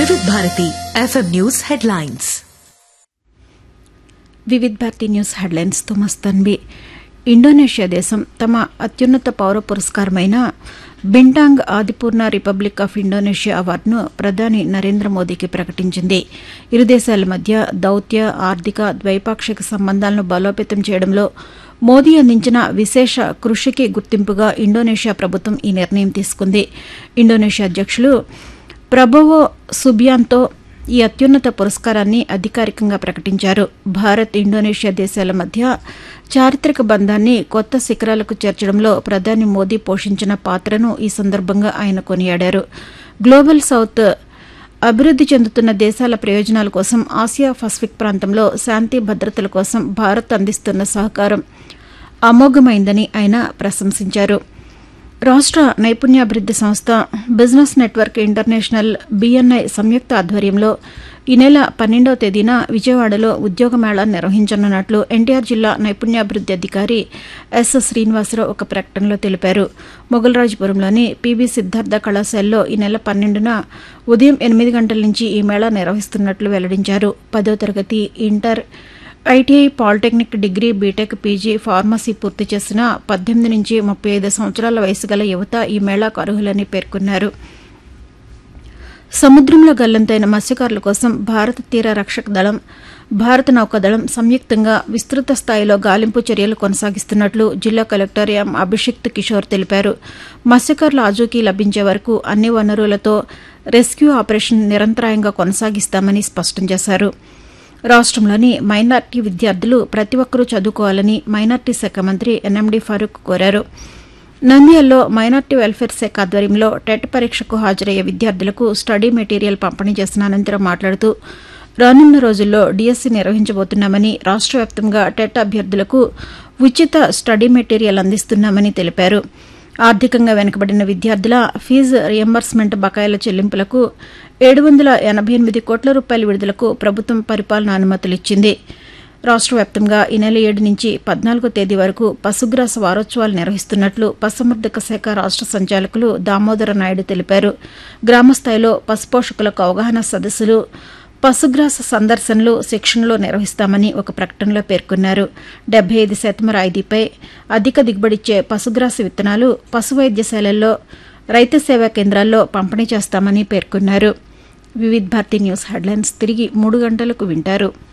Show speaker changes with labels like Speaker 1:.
Speaker 1: వివిధ Bharati FM news headlines
Speaker 2: Vividh Bharati news హెడ్లైన్స్తో Mastanvi Indonesia దేశం తమ అత్యున్నత పౌర పురస్కారమైన Bintang Adipurna republic of Indonesia అవార్డును ప్రధాని నరేంద్ర మోదీకి ప్రకటించింది ఇరు దేశాల మధ్య దౌత్య ఆర్థిక ద్వైపాక్షిక సంబంధాలను బలోపేతం చేయడంలో మోదీ అందించిన విశేష కృషికి గుర్తింపుగా ఇండోనేషియా ప్రభుత్వం ఈ నిర్ణయం తీసుకుంది ఇండోనేషియా అధ్యక్షులు ప్రభోవో సుబియాంతో ఈ అత్యున్నత పురస్కారాన్ని అధికారికంగా ప్రకటించారు భారత్ ఇండోనేషియా దేశాల మధ్య చారిత్రక బంధాన్ని కొత్త శిఖరాలకు చేర్చడంలో ప్రధాని మోదీ పోషించిన పాత్రను ఈ సందర్భంగా ఆయన కొనియాడారు గ్లోబల్ సౌత్ అభివృద్ది చెందుతున్న దేశాల ప్రయోజనాల కోసం ఆసియా పసిఫిక్ ప్రాంతంలో శాంతి భద్రతల కోసం భారత్ అందిస్తున్న సహకారం అమోఘమైందని ఆయన ప్రశంసించారు రాష్ట్ర నైపుణ్యాభివృద్ది సంస్థ బిజినెస్ నెట్వర్క్ ఇంటర్నేషనల్ బీఎన్ఐ సంయుక్త ఆధ్వర్యంలో ఈ నెల పన్నెండవ తేదీన విజయవాడలో ఉద్యోగ మేళా నిర్వహించనున్నట్లు ఎన్టీఆర్ జిల్లా నైపుణ్యాభివృద్ది అధికారి ఎస్ శ్రీనివాసరావు ఒక ప్రకటనలో తెలిపారు మొగలరాజుపురంలోని పీబీ సిద్ధార్థ కళాశాలలో ఈ నెల పన్నెండున ఉదయం ఎనిమిది గంటల నుంచి ఈ మేళా నిర్వహిస్తున్నట్లు వెల్లడించారు పదో తరగతి inter ITI polytechnic degree BTech PG pharmacy పూర్తి చేసిన పద్దెనిమిది నుంచి ముప్పై ఐదు సంవత్సరాల వయసు గల యువత ఈ మేళాకు అర్హులని పేర్కొన్నారు సముద్రంలో గల్లంతైన మత్స్యకారుల కోసం భారత తీర రక్షక దళం భారత నౌకాదళం సంయుక్తంగా విస్తృత స్థాయిలో గాలింపు చర్యలు కొనసాగిస్తున్నట్లు జిల్లా కలెక్టర్ ఎం అభిషిక్త్ కిషోర్ తెలిపారు మత్స్యకారుల ఆచూకీ లభించే వరకు అన్ని వనరులతో రెస్క్యూ ఆపరేషన్ నిరంతరాయంగా కొనసాగిస్తామని స్పష్టం చేశారు రాష్ట్రంలోని మైనార్టీ విద్యార్థులు ప్రతి ఒక్కరూ చదువుకోవాలని మైనార్టీ శాఖ మంత్రి ఎన్ఎండి ఫరూక్ కోరారు నంద్యాలలో మైనార్టీ వెల్ఫేర్ శాఖ ఆధ్వర్యంలో టెట్ పరీక్షకు హాజరయ్యే విద్యార్థులకు స్టడీ మెటీరియల్ పంపిణీ చేసిన అనంతరం మాట్లాడుతూ రానున్న రోజుల్లో డీఎస్సీ నిర్వహించబోతున్నామని రాష్ట్ర వ్యాప్తంగా టెట్ అభ్యర్థులకు ఉచిత స్టడీ మెటీరియల్ అందిస్తున్నామని తెలిపారు ఆర్థికంగా వెనుకబడిన విద్యార్థుల ఫీజు రియంబర్స్మెంట్ బకాయిల చెల్లింపులకు ఏడు వందల ఎనభై ఎనిమిది కోట్ల రూపాయల విడుదలకు ప్రభుత్వం పరిపాలన అనుమతులిచ్చింది రాష్ట్ర వ్యాప్తంగా ఈ నెల ఏడు నుంచి పద్నాలుగో తేదీ వరకు పశుగ్రాస వారోత్సవాలు నిర్వహిస్తున్నట్లు పశుసంవర్ధక శాఖ రాష్ట్ర సంచాలకులు దామోదర నాయుడు తెలిపారు గ్రామస్థాయిలో పశుపోషకులకు అవగాహన సదస్సులు పశుగ్రాస సందర్శనలు శిక్షణలు నిర్వహిస్తామని ఒక ప్రకటనలో పేర్కొన్నారు డెబ్బై ఐదు శాతం రాయితీపై అధిక దిగుబడిచ్చే పశుగ్రాస విత్తనాలు పశు వైద్యశాలల్లో రైతు సేవా కేంద్రాల్లో పంపిణీ చేస్తామని పేర్కొన్నారు వివిధ్ భారతి న్యూస్ హెడ్లైన్స్ తిరిగి మూడు గంటలకు వింటారు